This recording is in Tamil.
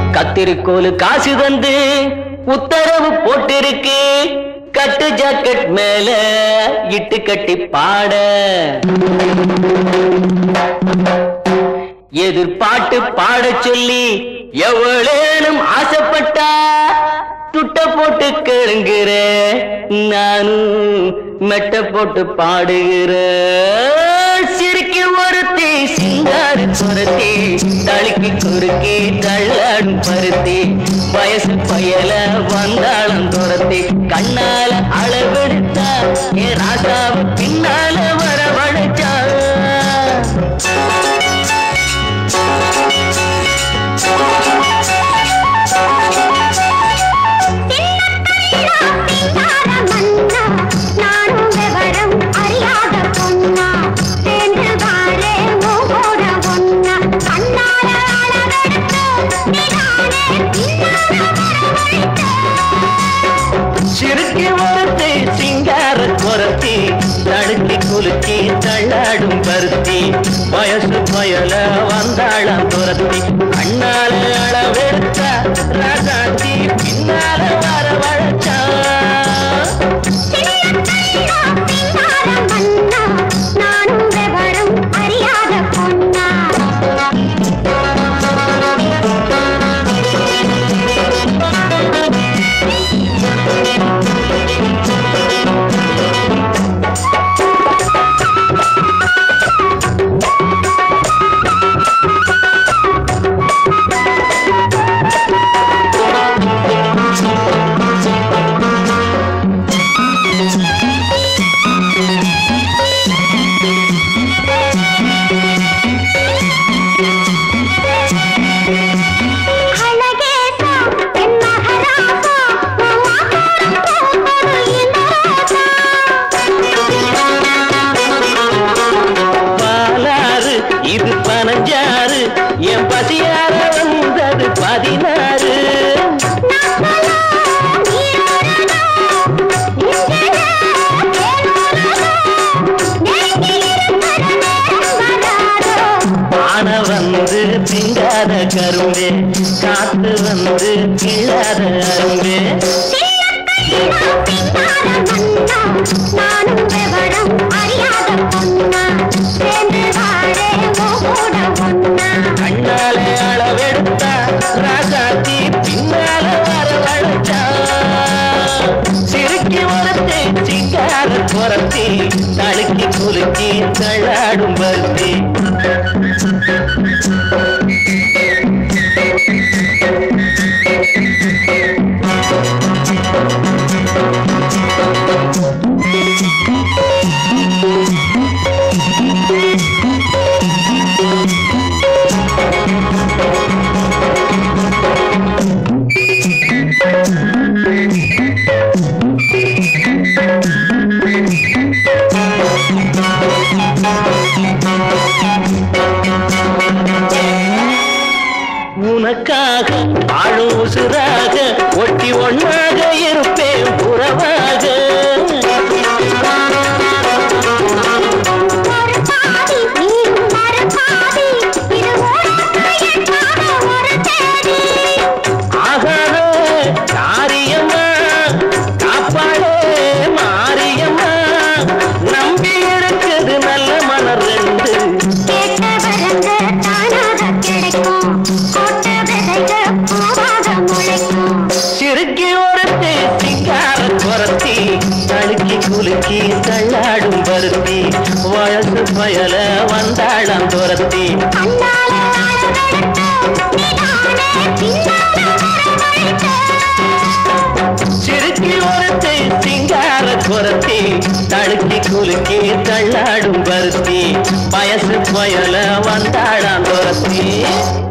கத்திரிக்கோலு காசு தந்து உத்தரவு போட்டிருக்கு கட்டு ஜாக்கெட் மேல இட்டு கட்டி பாட எதிர்பாட்டு பாடச் சொல்லி எவ்வளேனும் ஆசைப்பட்டா துட்ட போட்டு கேளுங்கிற நானும் மெட்ட போட்டு பாடுகிற சிரிக்கி ஒருத்தி சிங்காரி பொருத்தி தழுக்கி குறுக்கி தள்ளாடும் பருத்தி வயசு பயல வந்தாளம் துரத்தி கண்ணால அளவெடுத்தா ஏ ராசாவு பின்னால வரவழைச்சா சிறுக்கி ஒருத்தி சிங்கார குரத்தி தடுக்கி குலுக்கி தள்ளாடும் பருத்தி வயசு பயல வந்தாளம் துரத்தி கண்ணால அளவெடுத்த ராசாத்தி பின்னால வரவழைச்சா அறியாத பொன்னா அழகேசா என் மகராசா மாமாக்காரன் போகணும் இந்த ராசா பாலாறு இது பனஞ்சாறு என் பசியார வந்தது பதினாறு ஆன வந்து திங்காத கரும்பே காத்து வந்து கிழாத அரும்பே நானும் விவரம் அறியாத பொன்னா சேர்ந்து வாழே கூட ஒன்னா கண்ணாலே அளவெடுத்தா ராசாத்தி பின்னால வரவழைச்சா சிறுக்கி வளர்த்தே சிங்கார குரத்தி தழுக்கி குலுக்கி தள்ளாடும் பருத்தி உனக்காக வாழும் உசுராக ஒட்டி ஒன்னாக இருப்பேன் புறவாக ஒரு பாதி நீ மறு பாதி இது உனக்கு என்னாக ஒரு தேதி ஆகாத காரியம்மா காப்பாடே மாரியம்மா நம்பி இருக்குது நல்ல மலர் ரெண்டு கேட்ட வரங்க தானாக கிடைக்கும் போட்ட விதைக பூவாக முளைக்கும் சிறுக்கி ஒருத்தி சிங்கார குரத்தி தழுக்கி குலுக்கி தள்ளாடும் பருத்தி வயசு பயல வந்தாளம் துரத்தி கண்ணால அழகெடுத்து நீதானே பின்னால வரவழைத்த சிறுக்கி ஒருத்தி சிங்கார குரத்தி தழுக்கி குலுக்கி தள்ளாடும் பருத்தி வயசு பயல வந்தாளாம் துரத்தி